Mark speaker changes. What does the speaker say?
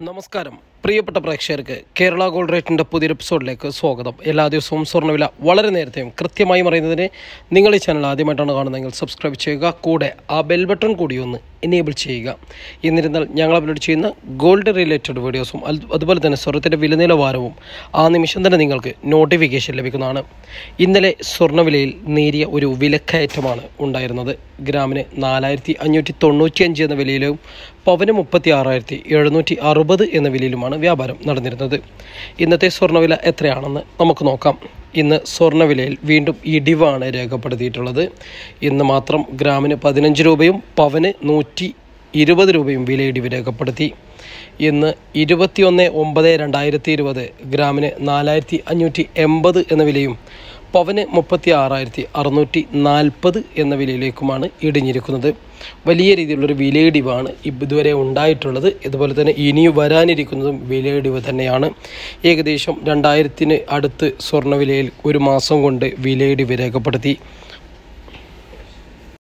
Speaker 1: നമസ്കാരം പ്രിയപ്പെട്ട പ്രേക്ഷകർക്ക് കേരള ഗോൾഡ് റേറ്റിൻ്റെ പുതിയൊരു എപ്പിസോഡിലേക്ക് സ്വാഗതം എല്ലാ ദിവസവും സ്വർണ്ണവില വളരെ നേരത്തെയും കൃത്യമായും അറിയുന്നതിന് നിങ്ങൾ ഈ ചാനൽ ആദ്യമായിട്ടാണ് കാണുന്നതെങ്കിൽ സബ്സ്ക്രൈബ് ചെയ്യുക കൂടെ ആ ബെൽ ബട്ടൺ കൂടി ഒന്ന് എനേബിൾ ചെയ്യുക എന്നിരുന്നാൽ ഞങ്ങൾ അപ്ലോഡ് ചെയ്യുന്ന ഗോൾഡ് റിലേറ്റഡ് വീഡിയോസും അത് അതുപോലെ തന്നെ സ്വർണ്ണത്തിൻ്റെ വില നിലവാരവും ആ നിമിഷം തന്നെ നിങ്ങൾക്ക് നോട്ടിഫിക്കേഷൻ ലഭിക്കുന്നതാണ് ഇന്നലെ സ്വർണ്ണവിലയിൽ നേരിയ ഒരു വിലക്കയറ്റമാണ് ഉണ്ടായിരുന്നത് ഗ്രാമിന് നാലായിരത്തി അഞ്ഞൂറ്റി തൊണ്ണൂറ്റിയഞ്ച് എന്ന വിലയിലും പവന് മുപ്പത്തി ആറായിരത്തി എഴുന്നൂറ്റി അറുപത് എന്ന വിലയിലുമാണ് വ്യാപാരം നടന്നിരുന്നത് ഇന്നത്തെ സ്വർണ്ണവില എത്രയാണെന്ന് നമുക്ക് നോക്കാം ഇന്ന് സ്വർണ്ണവിലയിൽ വീണ്ടും ഇടിവാണ് രേഖപ്പെടുത്തിയിട്ടുള്ളത് ഇന്ന് മാത്രം ഗ്രാമിന് പതിനഞ്ച് രൂപയും പവന് നൂറ്റി ഇരുപത് രൂപയും വിലയിടിവ് രേഖപ്പെടുത്തി ഇന്ന് ഇരുപത്തിയൊന്ന് ഒമ്പത് രണ്ടായിരത്തി ഇരുപത് ഗ്രാമിന് നാലായിരത്തി അഞ്ഞൂറ്റി എൺപത് എന്ന വിലയും പവന് മുപ്പത്തി ആറായിരത്തി അറുന്നൂറ്റി നാൽപ്പത് എന്ന വിലയിലേക്കുമാണ് ഇടിഞ്ഞിരിക്കുന്നത് വലിയ രീതിയിലുള്ളൊരു വിലയിടിവാണ് ഇതുവരെ ഉണ്ടായിട്ടുള്ളത് ഇതുപോലെ തന്നെ ഇനി വരാനിരിക്കുന്നതും വിലയിടിവ് തന്നെയാണ് ഏകദേശം രണ്ടായിരത്തിന് അടുത്ത് സ്വർണ്ണവിലയിൽ ഒരു മാസം കൊണ്ട് വിലയിടിവ് രേഖപ്പെടുത്തി